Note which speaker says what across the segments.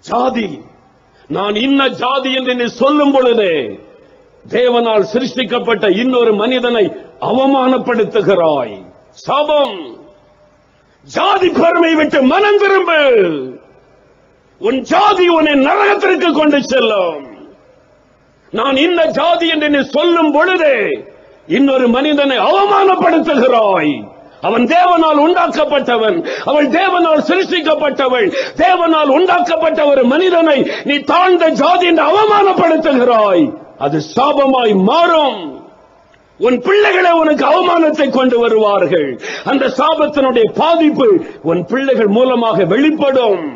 Speaker 1: ஜாதி நான் இன்ன ஜாதி என்று நீ சொல்லும் பொழுதே தேவனால் சிருஷ்டிக்கப்பட்ட இன்னொரு மனிதனை அவமானப்படுத்துகிறாய் சாபம் ஜாதி பெருமை விட்டு மனம் திரும்பு உன் ஜாதி உன்னை நரகத்திற்கு கொண்டு செல்லும் நான் இந்த ஜாதி என்று நீ சொல்லும் பொழுதே இன்னொரு மனிதனை அவமானப்படுத்துகிறாய் அவன் தேவனால் உண்டாக்கப்பட்டவன் அவள் தேவனால் சிருஷ்டிக்கப்பட்டவள் தேவனால் உண்டாக்கப்பட்ட ஒரு மனிதனை நீ தாழ்ந்த ஜாதி என்று அவமானப்படுத்துகிறாய் அது சாபமாய் மாறும் உன் பிள்ளைகளை உனக்கு அவமானத்தை கொண்டு வருவார்கள் அந்த சாபத்தினுடைய பாதிப்பு உன் பிள்ளைகள் மூலமாக வெளிப்படும்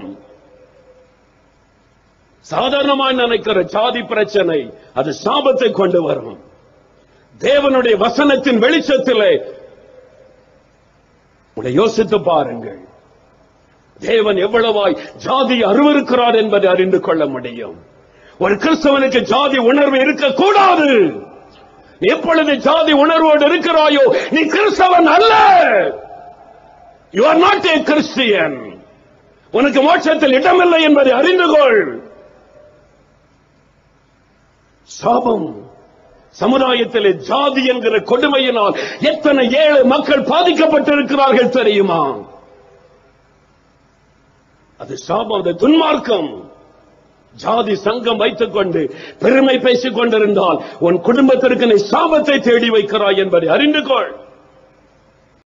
Speaker 1: சாதாரணமாய் நினைக்கிற ஜாதி பிரச்சனை அது சாபத்தை கொண்டு வரும் தேவனுடைய வசனத்தின் வெளிச்சத்திலே உங்களை யோசித்து பாருங்கள் தேவன் எவ்வளவாய் ஜாதி அருவருக்கிறார் என்பதை அறிந்து கொள்ள முடியும் ஒரு கிறிஸ்தவனுக்கு ஜாதி உணர்வு இருக்கக்கூடாது நீ எப்பொழுது ஜாதி உணர்வோடு இருக்கிறாயோ நீ கிறிஸ்தவன் அல்ல you are not a Christian உனக்கு மோட்சத்தில் இடமில்லை என்பதை அறிந்து கொள் சாபம் சமுதாயத்திலே ஜாதி என்கிற கொடுமையினால் எத்தனை ஏழை மக்கள் பாதிக்கப்பட்டிருக்கிறார்கள் தெரியுமா அது சாபம் அது துன்மார்க்கம் ஜாதி சங்கம் வைத்துக் கொண்டு பெருமை பேசிக் கொண்டிருந்தால் உன் குடும்பத்திற்கு நீ சாபத்தை தேடி வைக்கிறாய் என்பதை அறிந்து கொள்